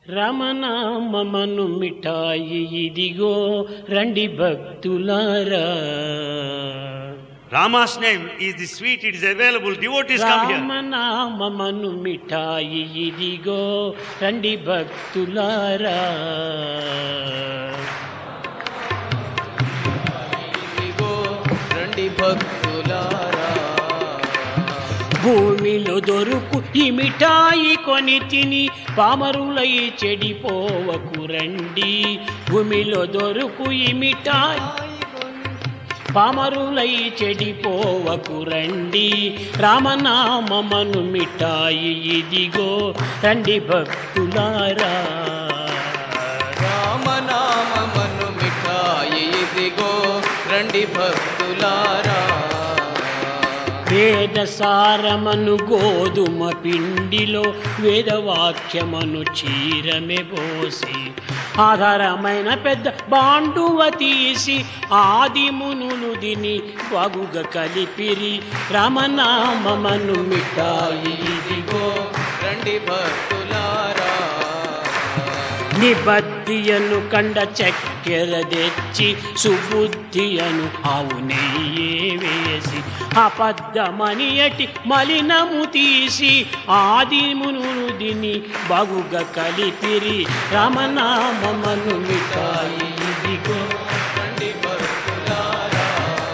రమనామమను మిఠాయి ఇదిగో రండి భక్తులారా Rama's name is the sweet, it is available. Devotees come here. రామనామమను మిఠాయి ఇదిగో రండి భక్తులారా ఇదిగో రండి భక్తులారా భూమిలో దొరుకు ఈ మిఠాయి కొని తిని పామరులై చెడిపోవకు రండి భూమిలో దొరుకు ఈ మిఠాయి పామరులై చెడిపోవకు రండి రామనామమను మిఠాయి ఇదిగో రండి భక్తులారా రామనామమను మిఠాయి ఇదిగో రండి భక్తులారా వేద సారమను గోధుమ పిండిలో వేదవాక్యమను చీరమె పోసి ఆధారమైన పెద్ద బాండువ తీసి ఆది మునులు దిని వగుగ కలిపిరి రమనామమను మిఠాయి ఇదిగో రండి భక్తులారా నిబద్ధియను కండ చక్కెర తెచ్చి సుబుద్ధియను ఆవు నెయ్యే వేసి అబద్ధమని అటి మలినము తీసి ఆది మునులు దిని బగుగ కలిపిరి రమనామమను మిఠాయి ఇదిగో రండి భక్తులారా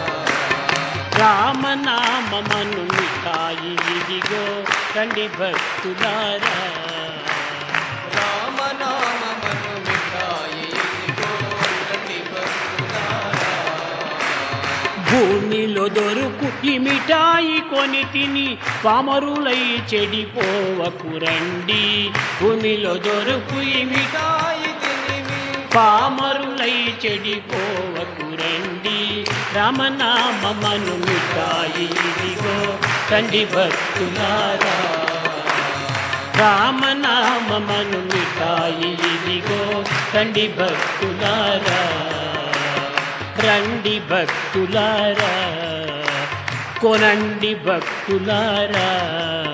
రామనామమను మిఠాయి ఇదిగో రండి భక్తులారా రామనామమను మిఠాయి ఇదిగో రండి భక్తులారా భూమిలో దొరుకు ఈ మిఠాయి కొని తిని పామరులై చెడిపోవకు రండి భూమిలో దొరుకు ఈ మిఠాయి మిఠాయి తినివి పామరులై చెడిపోవకు రండి రమనామమను మిఠాయి ఇదిగో రండి భక్తులారా రామనామమను మిఠాయి ఇదిగో రండి భక్తులారా రండి భక్తులారా కొనండి భక్తులారా